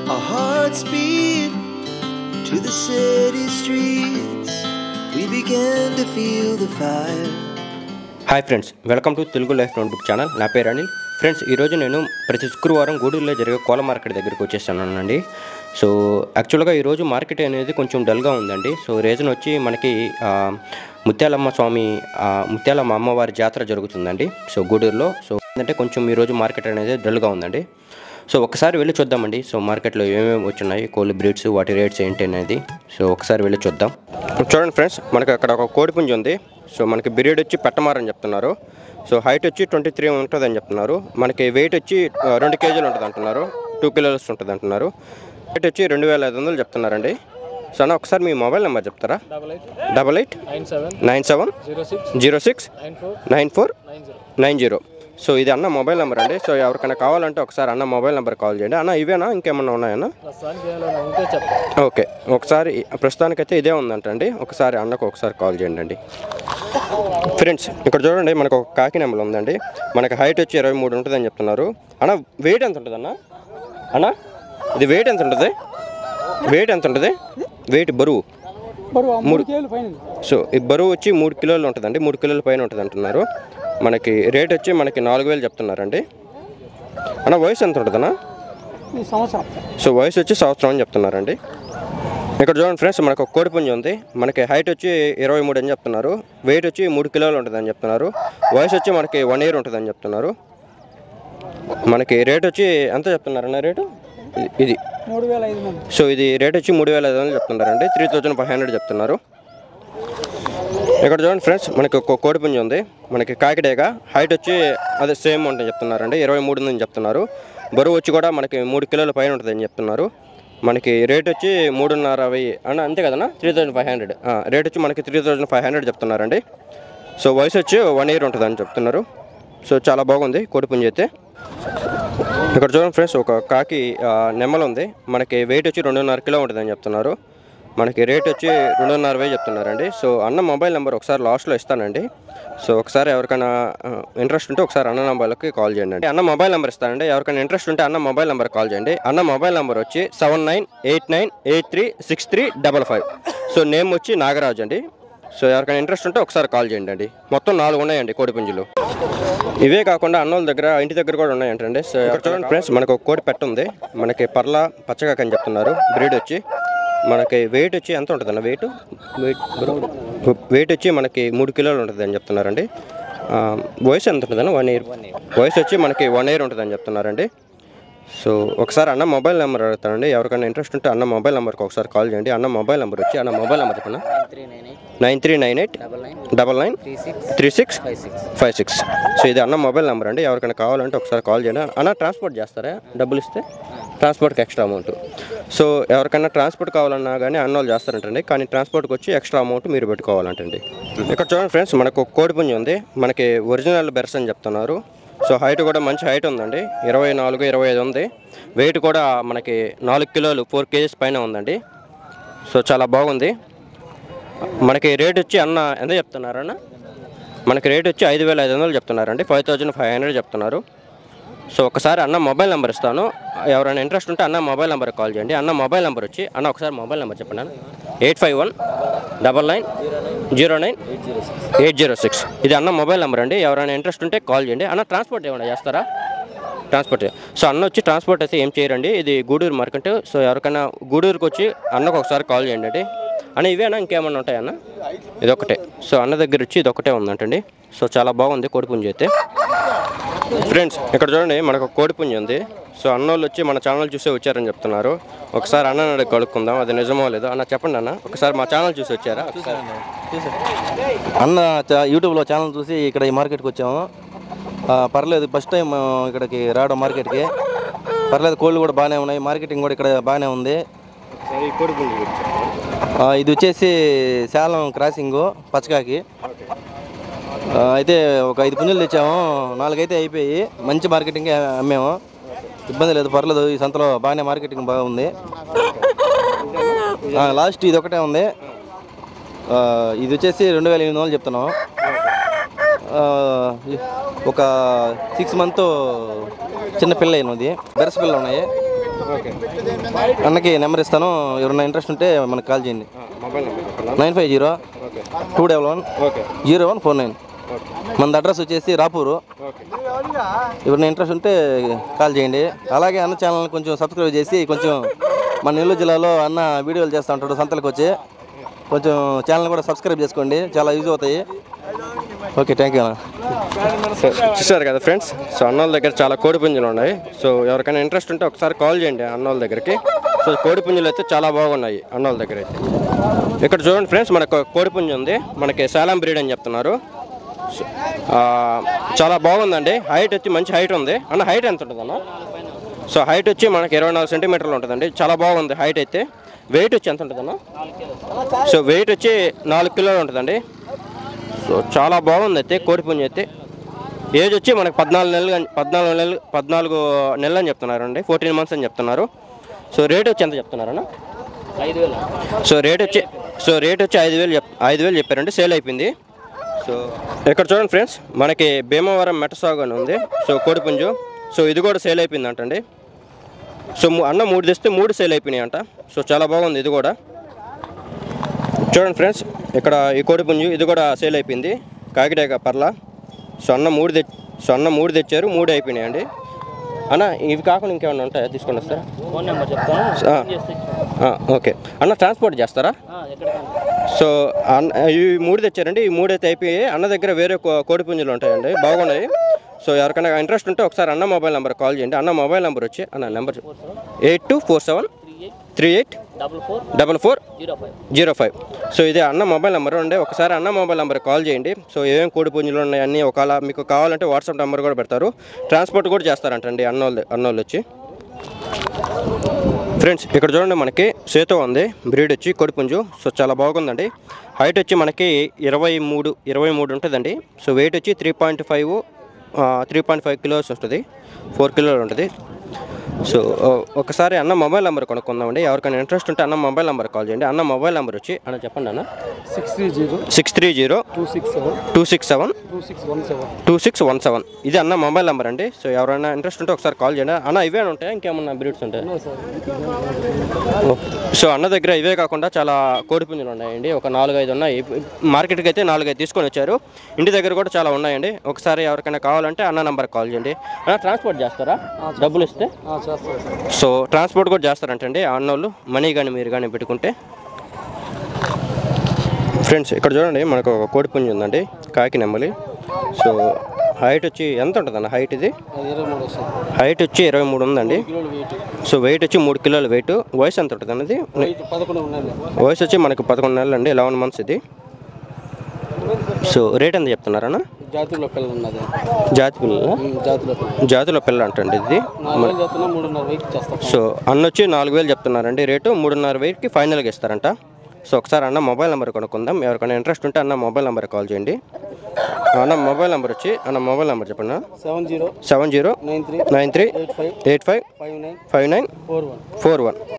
Our hearts beat to the city streets. We began to feel the fire. Hi friends welcome to Telugu life notebook channel నా పేరు Anil friends ఈరోజు నేను ప్రతి శుక్రవారం గూడూరులో జరిగే కోల మార్కెట్ దగ్గరికి వచ్చేసానండి సో యాక్చువల్గా ఈరోజు మార్కెట్ అనేది కొంచెం డల్గా ఉందండి సో రీజన్ వచ్చి మనకి ఆ, ముత్యాలమ్మ స్వామి ఆ, ముత్యాలమ్మ అమ్మవారి జాతర జరుగుతుందండి సో గూడూరులో సో ఏంటంటే కొంచెం ఈరోజు మార్కెట్ అనేది డల్గా ఉందండి సో ఒకసారి వెళ్ళి చూద్దామండి సో మార్కెట్లో ఏమేమి వచ్చినాయి కోళ్ళ బ్రీడ్స్ వాటి రేట్స్ ఏంటి అనేది సో ఒకసారి వెళ్ళి చూద్దాం చూడండి ఫ్రెండ్స్ మనకి అక్కడ ఒక కోడిపుంజి ఉంది సో మనకి బ్రీడ్ వచ్చి పెట్టమారని చెప్తున్నారు సో హైట్ వచ్చి ట్వంటీ త్రీ ఉంటుందని చెప్తున్నారు మనకి వెయిట్ వచ్చి ఆ, రెండు కేజీలు ఉంటుంది అంటున్నారు టూ కిలోస్ ఉంటుంది అంటున్నారు రేట్ వచ్చి రెండు వేల ఐదు వందలు చెప్తున్నారండి సో అన్న ఒకసారి మీ మొబైల్ నెంబర్ చెప్తారా double eight double eight nine seven nine seven zero six zero six nine four nine four nine zero nine zero so ఇది అన్న మొబైల్ నెంబర్ అండి సో ఎవరికైనా కావాలంటే ఒకసారి అన్న మొబైల్ నెంబర్ కాల్ చేయండి అన్న ఇవేనా ఇంకేమన్నా ఉన్నాయన్నా ప్రస్తుతానికి ఏమైనా ఉంటే చెప్తాను ఓకే ఒకసారి ప్రస్తుతానికైతే ఇదే ఉందంటండి ఒకసారి అన్నకు ఒకసారి కాల్ చేయండి అండి ఫ్రెండ్స్ ఇక్కడ చూడండి మనకు ఒక కాకి నెంబర్ ఉందండి మనకి హైట్ వచ్చి ఇరవై మూడు ఉంటుందని చెప్తున్నారు అన్న వెయిట్ ఎంత ఉంటుంది అన్న అన్న ఇది వెయిట్ ఎంత ఉంటుంది వెయిట్ ఎంత ఉంటుంది వెయిట్ బరువు మూడు సో ఈ బరువు వచ్చి మూడు కిలోలు ఉంటుందండి మూడు కిలోల పైన ఉంటుంది అంటున్నారు మనకి రేట్ వచ్చి మనకి నాలుగు వేలు చెప్తున్నారండి అన్న వయసు ఎంత ఉంటుందన్నా ఈ సంవత్సరం సో వయసు వచ్చి సంవత్సరం అని చెప్తున్నారండి ఇక్కడ చూడండి ఫ్రెండ్స్ మనకు ఒక కోడిపుంజి ఉంది మనకి హైట్ వచ్చి ఇరవై మూడు అని చెప్తున్నారు వెయిట్ వచ్చి మూడు కిలోలు ఉంటుందని చెప్తున్నారు వయసు వచ్చి మనకి వన్ ఇయర్ ఉంటుందని చెప్తున్నారు మనకి రేట్ వచ్చి ఎంత చెప్తున్నారన్న రేటు ఇది- ఇది మూడు వేల ఐదు మంది సో ఇది రేట్ వచ్చి మూడు వేల ఐదు వందలు చెప్తున్నారండి త్రీ థౌజండ్ ఫైవ్ హండ్రెడ్ చెప్తున్నారు ఇక్కడ చూడండి ఫ్రెండ్స్ మనకి ఒక కోడిపుంజి ఉంది మనకి కాకిడేగా హైట్ వచ్చి అదే సేమ్ ఉంటుంది చెప్తున్నారండి ఇరవై మూడు ఉందని చెప్తున్నారు బరువు వచ్చి కూడా మనకి మూడు కిలోల పైన ఉంటుందని చెప్తున్నారు మనకి రేట్ వచ్చి మూడున్నర వెయ్యి అన్న అంతే కదన్నా three thousand five hundred rate వచ్చి మనకి త్రీ థౌజండ్ ఫైవ్ హండ్రెడ్ చెప్తున్నారండి సో వయసు వచ్చి వన్ ఇయర్ ఉంటుందని చెప్తున్నారు సో చాలా బాగుంది కోడిపుంజి అయితే ఇక్కడ చూడండి ఫ్రెండ్స్ ఒక కాకి ఆ, నెమ్మలు ఉంది మనకి వెయిట్ వచ్చి రెండున్నర కిలో ఉంటుందని చెప్తున్నారు మనకి రేట్ వచ్చి రెండున్నర వేలు చెప్తున్నారండి సో అన్న మొబైల్ నెంబర్ ఒకసారి లాస్ట్లో ఇస్తానండి సో ఒకసారి ఎవరికైనా ఇంట్రెస్ట్ ఉంటే ఒకసారి అన్న నెంబర్కి కాల్ చేయండి అండి. అన్న మొబైల్ నెంబర్ ఇస్తానండి ఎవరికైనా ఇంట్రెస్ట్ ఉంటే అన్న మొబైల్ నెంబర్ కాల్ చేయండి అన్న మొబైల్ నెంబర్ వచ్చి seven nine eight nine eight three six three double five so name వచ్చి నాగరాజు అండి సో ఎవరికైనా ఇంట్రెస్ట్ ఉంటే ఒకసారి కాల్ చేయండి అండి మొత్తం నాలుగు ఉన్నాయండి కోడిపుంజులు ఇవే కాకుండా అన్నోళ్ళ దగ్గర ఇంటి దగ్గర కూడా ఉన్నాయంటండి సో ఇక్కడ చూడండి ఫ్రెండ్స్ మనకు ఒక కోడి పెట్ట ఉంది మనకి పర్ల పచ్చగా అని చెప్తున్నారు బ్రీడ్ వచ్చి మనకి వెయిట్ వచ్చి ఎంత ఉంటుంది అన్న వెయిట్ వెయిట్ వెయిట్ వచ్చి మనకి మూడు కిలోలు ఉంటుంది అని చెప్తున్నారండి ఆ, వయసు ఎంత ఉంటుందన్న వన్ ఇయర్ వయసు వచ్చి మనకి వన్ ఇయర్ ఉంటుందని చెప్తున్నారండి సో ఒకసారి అన్న మొబైల్ నెంబర్ అడుగుతానండి ఎవరికైనా ఇంట్రెస్ట్ ఉంటే అన్న మొబైల్ నెంబర్కి ఒకసారి కాల్ చేయండి అన్న మొబైల్ నెంబర్ వచ్చి అన్న మొబైల్ నెంబర్ చెప్పండి three nine eight nine three nine eight double nine double nine three six three six five six five six so ఇది అన్న మొబైల్ నెంబర్ అండి ఎవరికైనా కావాలంటే ఒకసారి కాల్ చేయండి అన్న ట్రాన్స్పోర్ట్ చేస్తారా డబ్బులు ఇస్తే ట్రాన్స్పోర్ట్కి ఎక్స్ట్రా అమౌంట్ సో ఎవరికైనా ట్రాన్స్పోర్ట్ కావాలన్నా కానీ అన్న వాళ్ళు చేస్తారంటండి కానీ ట్రాన్స్పోర్ట్కి వచ్చి ఎక్స్ట్రా అమౌంట్ మీరు పెట్టుకోవాలంటండి ఇక్కడ చూడండి ఫ్రెండ్స్ మనకు ఒక కోడిపుంజి ఉంది మనకి ఒరిజినల్ బెర్స్ అని చెప్తున్నారు సో హైట్ కూడా మంచి హైట్ ఉందండి ఇరవై నాలుగు ఇరవై ఐదు ఉంది వెయిట్ కూడా మనకి నాలుగు కిలోలు ఫోర్ కేజీస్ పైన ఉందండి సో చాలా బాగుంది మనకి రేట్ వచ్చి అన్న ఎంత చెప్తున్నారన్న మనకి రేట్ వచ్చి ఐదు వేల ఐదు వందలు చెప్తున్నారండి ఫైవ్ థౌజండ్ ఫైవ్ హండ్రెడ్ చెప్తున్నారు సో ఒకసారి అన్న మొబైల్ నెంబర్ ఇస్తాను ఎవరైనా ఇంట్రెస్ట్ ఉంటే అన్న మొబైల్ నెంబర్కి కాల్ చేయండి అన్న మొబైల్ నెంబర్ వచ్చి అన్న ఒకసారి మొబైల్ నెంబర్ చెప్పండి అన్న eight five one double nine zero nine eight zero six ఇది అన్న మొబైల్ నెంబర్ అండి ఎవరైనా ఇంట్రెస్ట్ ఉంటే కాల్ చేయండి అన్న ట్రాన్స్పోర్ట్ ఏమైనా చేస్తారా ట్రాన్స్పోర్ట్ సో అన్న వచ్చి ట్రాన్స్పోర్ట్ అయితే ఏం చేయరండి ఇది గూడూరు మార్కెట్ సో ఎవరికైనా గూడూరుకి వచ్చి అన్నకు ఒకసారి కాల్ చేయండి అండి అన్న ఇవేనా ఇంకేమన్నా ఉంటాయన్న ఇదొకటే సో అన్న దగ్గర వచ్చి ఇదొకటే ఉందంటండి సో చాలా బాగుంది కోడిపుంజి అయితే ఫ్రెండ్స్ ఇక్కడ చూడండి మనకు ఒక కోడిపుంజి ఉంది సో అన్నోళ్ళు వచ్చి మన ఛానల్ చూసే వచ్చారని చెప్తున్నారు ఒకసారి అన్న అడిగి కలుక్కుందాం అది నిజమో లేదో అన్న చెప్పండి అన్న ఒకసారి మా ఛానల్ చూసి వచ్చారా ఒకసారి అన్న చా- యూట్యూబ్లో ఛానల్ చూసి ఇక్కడ ఈ మార్కెట్కి వచ్చాము ఆ, పర్లేదు ఫస్ట్ టైం ఆ, ఇక్కడికి రావడం మార్కెట్కి పర్లేదు కోళ్ళు కూడా బాగానే ఉన్నాయి మార్కెటింగ్ కూడా ఇక్కడ బాగానే ఉంది ఒకసారి ఈ కోడిపుంజి గురించి చెప్పండి. ఆ, ఇది వచ్చేసి శాలం క్రాసింగ్ పచ్చకాకి ఆ, అయితే ఒక ఐదు పుంజులు తెచ్చాము నాలుగైతే అయిపోయి మంచి మార్కెటింగ్ అమ్మాము ఇబ్బంది లేదు పర్లేదు ఈ సంతలో బాగానే మార్కెటింగ్ బాగుంది ఆ, లాస్ట్ ఇది ఒకటే ఉంది ఆ, ఇది వచ్చేసి రెండు వేల ఎనిమిది వందలు చెప్తున్నాం ఆ, ఒక సిక్స్ మంత్ చిన్న పిల్ల అయినది బెరస పిల్ల ఉన్నాయి ఓకే అన్నకి నెంబర్ ఇస్తాను ఎవరైనా ఇంట్రెస్ట్ ఉంటే మనకు కాల్ చేయండి మొబైల్ నెంబర్ చెప్పండి nine five zero okay two double one okay zero one four nine okay మన అడ్రస్ వచ్చేసి రాపూరు ఓకే ఎవరైనా ఇంట్రెస్ట్ ఉంటే కాల్ చేయండి అలాగే అన్న ఛానల్ కొంచెం సబ్స్క్రైబ్ చేసి కొంచెం మన నెల్లూరు జిల్లాలో అన్న వీడియోలు చేస్తూ ఉంటాడు సంతలకు వచ్చి కొంచెం ఛానల్ కూడా సబ్స్క్రైబ్ చేసుకోండి చాలా యూజ్ అవుతాయి ఓకే థ్యాంక్ యూ అన్న సో చూసారు కదా ఫ్రెండ్స్ సో అన్నోళ్ళ దగ్గర చాలా కోడి పుంజులు ఉన్నాయి సో ఎవరికైనా ఇంట్రెస్ట్ ఉంటే ఒకసారి కాల్ చేయండి అన్నోళ్ళ దగ్గరికి సో కోడి పుంజులు అయితే చాలా బాగున్నాయి అన్నోళ్ళ దగ్గర అయితే ఇక్కడ చూడండి ఫ్రెండ్స్ మనకు కోడి పుంజు ఉంది మనకి శాలం బ్రీడ్ అని చెప్తున్నారు సో, ఆ, చాలా బాగుందండి హైట్ వచ్చి మంచి హైట్ ఉంది అన్న హైట్ ఎంత ఉంటుంది అన్న సో హైట్ వచ్చి మనకి ఇరవై నాలుగు సెంటీమీటర్లు ఉంటుందండి చాలా బాగుంది హైట్ అయితే వెయిట్ వచ్చి ఎంత ఉంటుందన్న సో వెయిట్ వచ్చి నాలుగు కిలోలు ఉంటుందండి సో చాలా బాగుంది అయితే కోడిపుంజి అయితే ఏజ్ వచ్చి మనకి పద్నాలుగు నెలలు అని- పద్నాలుగు నెలలు పద్నాలుగు నెలలు అని చెప్తున్నారు అండి ఫోర్టీన్ మంత్స్ అని చెప్తున్నారు సో రేట్ వచ్చి ఎంత చెప్తున్నారన్న ఐదు వేలు సో రేట్ వచ్చి సో రేట్ వచ్చి ఐదు వేలు చెప్ ఐదు వేలు చెప్పారండి సేల్ అయిపోయింది సో ఇక్కడ చూడండి ఫ్రెండ్స్ మనకి భీమవరం మెటసాగు అని ఉంది సో కోడిపుంజు సో ఇది కూడా సేల్ అయిపోయింది అంటండి సో ము- అన్న మూడు తెస్తే మూడు సేల్ అయిపోయినాయి అంట సో చాలా బాగుంది ఇది కూడా చూడండి ఫ్రెండ్స్ ఇక్కడ ఈ కోడిపుంజు ఇది కూడా సేల్ అయిపోయింది కాకిడేక పర్ల సో అన్న మూడు తె సో అన్న మూడు తెచ్చారు మూడు అయిపోయినాయండి అన్న ఇవి కాకుండా ఇంకేమైనా ఉంటాయా తీసుకొని వస్తారా ఫోన్ నెంబర్ చెప్తాను ఆ. ఫోన్ చేస్తే ఆ, ఓకే అన్న ట్రాన్స్పోర్ట్ చేస్తారా ఆ, ఎక్కడికైనా సో అన్న ఈ మూడు తెచ్చారండి ఈ మూడు అయితే అయిపోయి అన్న దగ్గర వేరే కో- కోడి పుంజులు ఉంటాయండి బాగున్నాయి సో ఎవరికైనా ఇంట్రెస్ట్ ఉంటే ఒకసారి అన్న మొబైల్ నెంబర్ కాల్ చేయండి అన్న మొబైల్ నెంబర్ వచ్చి అన్న number eight two four seven three eight three eight double four double four zero five zero five so ఇది అన్న మొబైల్ నెంబర్ అండి ఒకసారి అన్న మొబైల్ నెంబర్ కాల్ చేయండి సో ఏమేమి కోడి పుంజులు ఉన్నాయి అన్నీ ఒకవేళ మీకు కావాలంటే వాట్సాప్ నెంబర్ కూడా పెడతారు ట్రాన్స్పోర్ట్ కూడా చేస్తారంటండి అన్నోళ్ళు అన్నోళ్ళు వచ్చి ఫ్రెండ్స్ ఇక్కడ చూడండి మనకి సేతు ఉంది బ్రీడ్ వచ్చి కొడిపుంజు సో చాలా బాగుందండి హైట్ వచ్చి మనకి ఇరవై మూడు ఇరవై మూడు ఉంటుందండి సో వెయిట్ వచ్చి three point five three point five kilos ఉంటుంది ఫోర్ కిలోలు ఉంటుంది సో ఓ, ఒకసారి అన్న మొబైల్ నెంబర్ కొనుక్కుందామండి ఎవరికైనా ఇంట్రెస్ట్ ఉంటే అన్న మొబైల్ నెంబర్ కాల్ చేయండి అన్న మొబైల్ నెంబర్ వచ్చి అన్న చెప్పండి అన్న six three zero six three zero two six seven two six seven two six one seven two six one seven ఇది అన్న మొబైల్ నెంబర్ అండి సో ఎవరైనా ఇంట్రెస్ట్ ఉంటే ఒకసారి కాల్ చేయండి అన్న ఇవే ఉంటాయా ఇంకేమన్నా బ్రీడ్స్ ఉంటాయా సో అన్న దగ్గర ఇవే కాకుండా చాలా కోడి పుంజులు ఉన్నాయండి ఒక నాలుగు ఐదు ఉన్నాయి మార్కెట్కి అయితే నాలుగు ఐదు తీసుకొని వచ్చారు ఇంటి దగ్గర కూడా చాలా ఉన్నాయండి ఒకసారి ఎవరికైనా కావాలంటే అన్న నెంబర్ కాల్ చేయండి అన్న ట్రాన్స్పోర్ట్ చేస్తారా డబ్బులు ఇస్తే చేస్తాను సార్ సో ట్రాన్స్పోర్ట్ కూడా చేస్తారంటండి ఆ అన్నోళ్ళు మనీ కానీ మీరు కానీ పెట్టుకుంటే ఫ్రెండ్స్ ఇక్కడ చూడండి మనకు ఒక కోడి పుంజు ఉందండి కాకి నెమ్మలి సో హైట్ వచ్చి ఎంత ఉంటుందన్న హైట్ ఇది అది ఇరవై మూడు వస్తుంది హైట్ వచ్చి ఇరవై మూడు ఉందండి కిలోలు వెయిట్ సో వెయిట్ వచ్చి మూడు కిలోల వెయిట్ వయసు ఎంత ఉంటుంది అన్నది వెయిట్ పదకొండు ఉన్నాయి వయసు వచ్చి మనకు పదకొండు నెలలు అండి లెవెన్ మంత్స్ ఇది సో రేట్ ఎంత చెప్తున్నారన్న జాతిలో పిల్ల ఉన్నది జాతి పిల్లల ఉమ్, జాతిలో పిల్ల జాతిలో పిల్ల అంటండి ఇది నాలుగు వేలు చేస్తున్నా మూడున్నర వెయిట్ చేస్తాం సో అన్న వచ్చి నాలుగు వేలు చెప్తున్నారండి రేటు మూడున్నర వేలకి ఫైనల్గా ఇస్తారంట సో ఒకసారి అన్న మొబైల్ నెంబర్ కొనుక్కుందాం ఎవరికైనా ఇంట్రెస్ట్ ఉంటే అన్న మొబైల్ నెంబర్ కాల్ చేయండి అన్న మొబైల్ నెంబర్ వచ్చి అన్న మొబైల్ నెంబర్ చెప్పండి seven zero seven zero nine three nine three eight five eight five five nine five nine four one four one